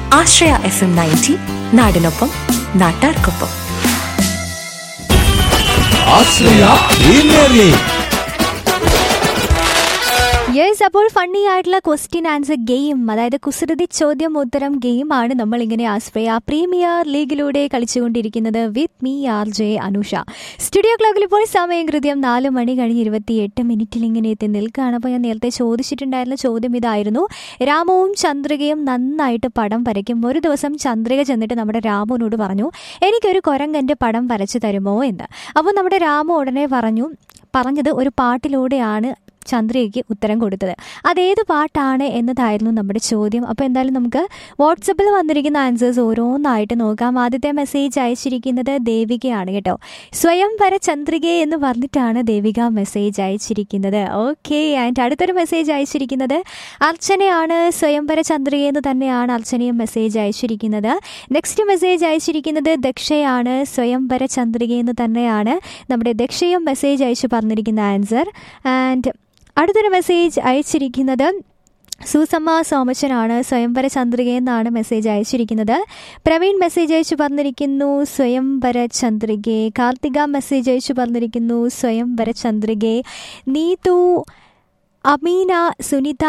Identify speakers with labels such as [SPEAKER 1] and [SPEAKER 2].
[SPEAKER 1] ആശ്രയ F M ninety നാടിനൊപ്പം നാട്ടാർക്കൊപ്പം
[SPEAKER 2] Ashraya premier league
[SPEAKER 3] yes അപ്പോൾ ഫണ്ണി ആയിട്ടുള്ള ക്വസ്റ്റ്യൻ ആൻസർ ഗെയിം അതായത് കുസൃതി ചോദ്യം ഉത്തരം ഗെയിമാണ് നമ്മൾ ഇങ്ങനെ ആശ്രയ പ്രീമിയർ ലീഗിലൂടെ കളിച്ചുകൊണ്ടിരിക്കുന്നത് with me R J Anusha studio ക്ലോക്കിൽ ഇപ്പോൾ സമയം കൃത്യം നാല് മണി കഴിഞ്ഞ് ഇരുപത്തിയെട്ട് മിനിറ്റിൽ ഇങ്ങനെ എത്തി നിൽക്കുകയാണ് അപ്പോൾ ഞാൻ നേരത്തെ ചോദിച്ചിട്ടുണ്ടായിരുന്ന ചോദ്യം ഇതായിരുന്നു രാമുവും ചന്ദ്രികയും നന്നായിട്ട് പടം വരയ്ക്കും ഒരു ദിവസം ചന്ദ്രിക ചെന്നിട്ട് നമ്മുടെ രാമുവിനോട് പറഞ്ഞു എനിക്കൊരു കൊരങ്കൻ്റെ പടം വരച്ചു തരുമോ എന്ന് അപ്പോൾ നമ്മുടെ രാമു ഉടനെ പറഞ്ഞു പറഞ്ഞത് ഒരു പാട്ടിലൂടെയാണ് ചന്ദ്രയ്ക്ക് ഉത്തരം കൊടുത്തത് അതേത് പാട്ടാണ് എന്നതായിരുന്നു നമ്മുടെ ചോദ്യം അപ്പോൾ എന്തായാലും നമുക്ക് വാട്സപ്പിൽ വന്നിരിക്കുന്ന ആൻസേഴ്സ് ഓരോന്നായിട്ട് നോക്കാം ആദ്യത്തെ മെസ്സേജ് അയച്ചിരിക്കുന്നത് ദേവികയാണ് കേട്ടോ സ്വയം വര ചന്ദ്രിക എന്ന് പറഞ്ഞിട്ടാണ് ദേവിക മെസ്സേജ് അയച്ചിരിക്കുന്നത് ഓക്കെ ആൻഡ് അടുത്തൊരു മെസ്സേജ് അയച്ചിരിക്കുന്നത് അർച്ചനയാണ് സ്വയം വര ചന്ദ്രിക എന്ന് തന്നെയാണ് അർച്ചനയും മെസ്സേജ് അയച്ചിരിക്കുന്നത് നെക്സ്റ്റ് മെസ്സേജ് അയച്ചിരിക്കുന്നത് ദക്ഷയാണ് സ്വയം വര ചന്ദ്രിക എന്ന് തന്നെയാണ് നമ്മുടെ ദക്ഷയും മെസ്സേജ് അയച്ചു പറഞ്ഞിരിക്കുന്ന ആൻസർ ആൻഡ് അടുത്തൊരു മെസ്സേജ് അയച്ചിരിക്കുന്നത് സൂസമ്മ സോമച്ചനാണ് സ്വയംവര ചന്ദ്രിക എന്നാണ് മെസ്സേജ് അയച്ചിരിക്കുന്നത് പ്രവീൺ മെസ്സേജ് അയച്ചു പറഞ്ഞിരിക്കുന്നു സ്വയംവര ചന്ദ്രികെ കാർത്തിക മെസ്സേജ് അയച്ചു പറഞ്ഞിരിക്കുന്നു സ്വയംവര ചന്ദ്രികെ നീതു അമീന സുനിത